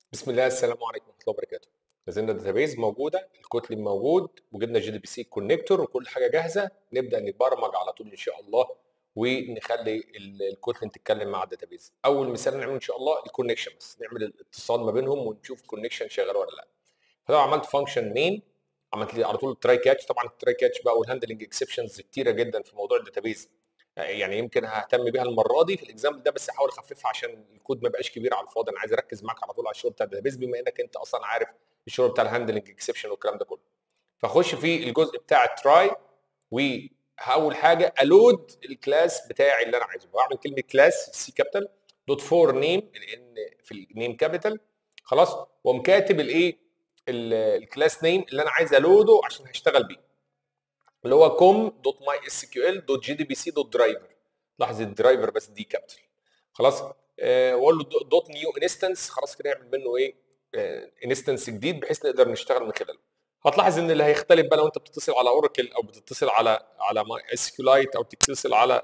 بسم الله السلام عليكم ورحمه الله وبركاته نزلنا الداتابيز موجوده الكوتلين موجود وجبنا جي دي بي سي كونكتور وكل حاجه جاهزه نبدا نبرمج على طول ان شاء الله ونخلي ال- الكوتلين تتكلم مع الداتابيز اول مثال نعمله ان شاء الله الكونكشن بس نعمل الاتصال ما بينهم ونشوف الكونكشن شغال ولا لا فلو عملت فانكشن مين عملت لي على طول التراي كاتش طبعا التراي كاتش بقى والهاندلنج اكسبشنز كتيره جدا في موضوع الداتابيز يعني يمكن ههتم بيها المره دي في الاكزامبل ده بس احاول اخففها عشان الكود ما يبقاش كبير علي الفاضي انا عايز اركز معاك على طول على الشغل بتاع الداتابيز بما انك انت اصلا عارف الشغل بتاع الهاندلنج اكسبشن والكلام ده كله فاخش في الجزء بتاع التراي واول حاجه الود الكلاس بتاعي اللي انا عايزه بعمل كلمه كلاس سي كابيتال دوت فور نيم لان في النيم كابيتال خلاص واقوم كاتب الايه الكلاس نيم اللي انا عايز الوده عشان هشتغل بيه اللي هو كوم دوت ماي اس كيو ال دوت جي دي بي سي دوت درايفر لاحظ الدرايفر بس دي كابيتال خلاص آه، واقول له دو- دوت نيو انستنس خلاص كده يعمل منه ايه انستنس جديد بحيث نقدر نشتغل من خلاله هتلاحظ ان اللي هيختلف بقى لو انت بتتصل على اوراكل او بتتصل على على اس كيو لايت او تتصل على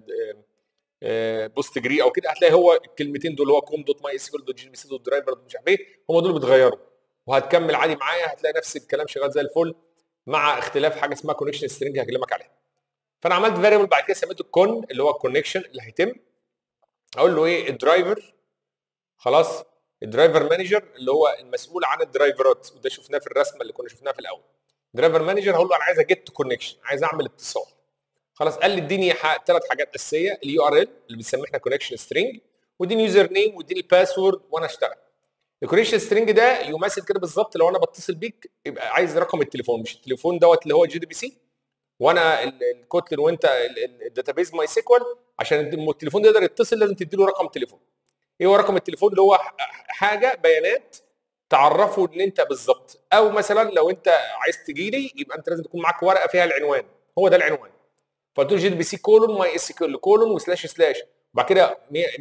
بوست جري او كده هتلاقي هو الكلمتين دول اللي هو كوم دوت ماي اس كيو دوت جي بي سي دوت درايفر مش عارف ايه هم دول بيتغيروا وهتكمل عادي معايا هتلاقي نفس الكلام شغال زي الفل مع اختلاف حاجه اسمها كونكشن سترينج هكلمك عليها فانا عملت فاريبل بعد كده سميته الكون اللي هو الكونكشن اللي هيتم اقول له ايه الدرايفر خلاص الدرايفر مانجر اللي هو المسؤول عن الدرايفرات وده شفناه في الرسمه اللي كنا شفناها في الاول درايفر مانجر هقول له انا عايز اجيت كونكشن عايز اعمل اتصال خلاص قال لي اديني ثلاث حاجات اساسيه اليو ار ال اللي بنسميه احنا كونكشن سترينج واديني يوزر نيم واديني الباسورد وانا اشتغل الكونكشن سترينج ده يمثل كده بالظبط لو انا بتصل بيك يبقى عايز رقم التليفون مش التليفون دوت اللي هو جي دي بي سي وانا ال- الكوتلر وانت الداتابيز ماي سيكوال عشان التليفون ده يقدر يتصل لازم تدي له رقم تليفون ايه هو رقم التليفون اللي هو ح- حاجه بيانات تعرفه ان انت بالظبط او مثلا لو انت عايز تجي لي يبقى انت لازم تكون معاك ورقه فيها العنوان هو ده العنوان فقلت له جي دي بي سي كولون ماي اس كيو كولون وسلاش سلاش وبعد كده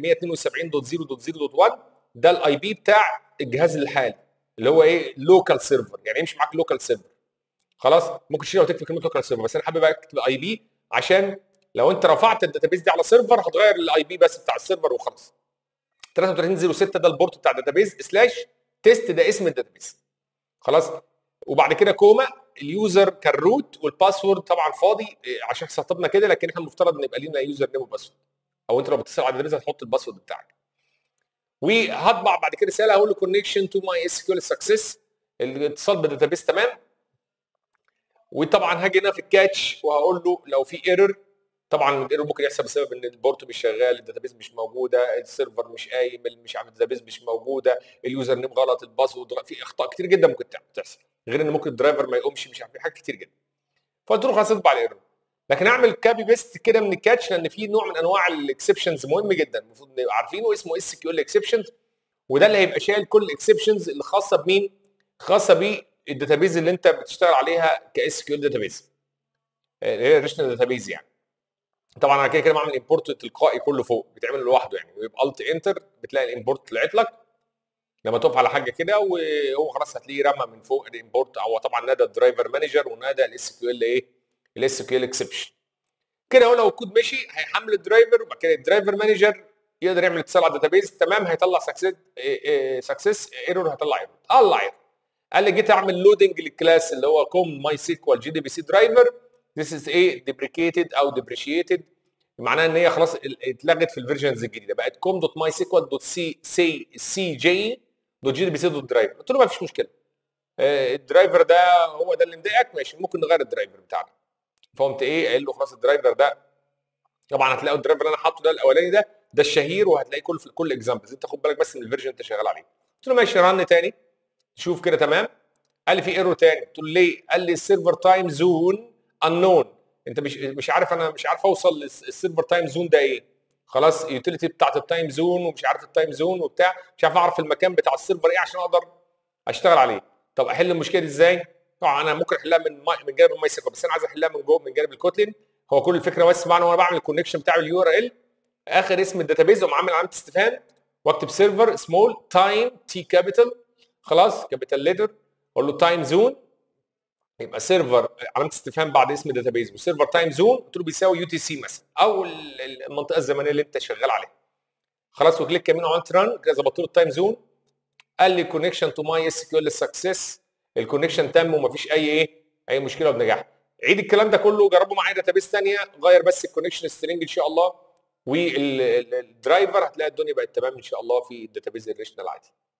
172.0.0.1 ده الاي بي بتاع الجهاز الحالي اللي هو ايه لوكال سيرفر يعني يمشي معاك لوكال سيرفر خلاص ممكن تشيلها وتكتب كلمه لوكال سيرفر بس انا حابب اكتب اي بي عشان لو انت رفعت الداتابيز دي على سيرفر هتغير الاي بي بس بتاع السيرفر وخلاص 3306 ده البورت بتاع الداتابيز سلاش تيست ده اسم الداتابيز خلاص وبعد كده كوما اليوزر كالروت والباسورد طبعا فاضي إيه، عشان سطبنا كده لكن احنا المفترض ان يبقى لينا يوزر نيم وباسورد او انت لو بتتصل على الداتابيز هتحط الباسورد بتاعك وهطبع بعد كده رساله هقول له كونكشن تو ماي اس كيو ال سكسس الاتصال بالداتابيز تمام وطبعا هاجي هنا في الكاتش وهقول له لو في ايرور طبعا الايرور ممكن يحصل بسبب ان البورت مش شغال الداتابيز مش موجوده السيرفر مش قايم مش عارف الداتابيز مش موجوده اليوزر نيم غلط الباسورد غلط في اخطاء كتير جدا ممكن تحصل غير ان ممكن الدرايفر ما يقومش مش عارف في حاجات كتير جدا فقلت له خلاص اطبع الايرور لكن اعمل كابي بيست كده من الكاتش لان في نوع من انواع الاكسبشنز مهم جدا المفروض نبقى عارفينه اسمه اس كيو ال اكسبشنز وده اللي هيبقى شايل كل الاكسبشنز اللي خاصه بمين؟ خاصه بالداتابيز اللي انت بتشتغل عليها كاس كيو ال داتابيز اللي هي الريشنال داتابيز يعني طبعا انا كده كده بعمل امبورت تلقائي كله فوق بيتعمل لوحده يعني ويبقى الت انتر بتلاقي الامبورت طلعت لك لما تقف على حاجه كده وهو خلاص هتلاقيه رمى من فوق الامبورت او طبعا نادى الدرايفر مانجر ونادى الاس كيو ال ايه الاس كيو ال اكسبشن كده هو لو الكود مشي هيحمل الدرايفر وبعد كده الدرايفر مانجر يقدر يعمل اتصال على الداتابيز تمام هيطلع سكسس سكسس ايرور هيطلع ايرور طلع ايرور قال لي جيت اعمل لودنج للكلاس اللي هو كوم ماي سيكوال جي دي بي سي درايفر ذيس از ايه ديبريكيتد او ديبريشيتد معناها ان هي خلاص ال- اتلغت في الفيرجنز الجديده بقت كوم دوت ماي سيكوال دوت سي سي سي جي دوت جي دي بي سي دوت درايفر قلت له ما فيش مشكله آه، الدرايفر ده هو ده اللي مضايقك ماشي ممكن نغير الدرايفر بتاعنا فقمت ايه قايل له خلاص الدرايفر ده طبعا هتلاقوا الدرايفر اللي انا حاطه ده الاولاني ده ده الشهير وهتلاقيه كل في كل اكزامبلز انت خد بالك بس من الفيرجن انت شغال عليه قلت له ماشي رن تاني شوف كده تمام قال لي في ايرور تاني قلت له ليه قال لي السيرفر تايم زون انون انت مش مش عارف انا مش عارف اوصل للسيرفر تايم زون ده ايه خلاص اليوتيليتي بتاعت التايم زون ومش عارف التايم زون وبتاع مش عارف اعرف المكان بتاع السيرفر ايه عشان اقدر اشتغل عليه طب احل المشكله دي ازاي طبعا انا ممكن احلها من ماي- من جانب الماي سيكوال بس انا عايز احلها من جوه من جانب الكوتلين هو كل الفكره بس معنا وانا بعمل الكونكشن بتاع اليو ار ال اخر اسم الداتابيز اقوم عامل علامه استفهام واكتب سيرفر سمول تايم تي كابيتال خلاص كابيتال ليتر اقول له تايم زون يبقى سيرفر علامه استفهام بعد اسم الداتابيز وسيرفر تايم زون قلت له بيساوي يو تي سي مثلا او ال- ال- المنطقه الزمنيه اللي انت شغال عليها خلاص وكليك يمين وعملت ران كده ظبطت له التايم زون قال لي كونكشن تو ماي اس كيو ال سكسس الكونكشن تم ومفيش اي ايه اي مشكله وبنجاح عيد الكلام ده كله جربه معايا داتابيس ثانيه غير بس الكونكشن سترينج ان شاء الله والدرايفر هتلاقي الدنيا بقت تمام ان شاء الله في الداتابيز الريشنال عادي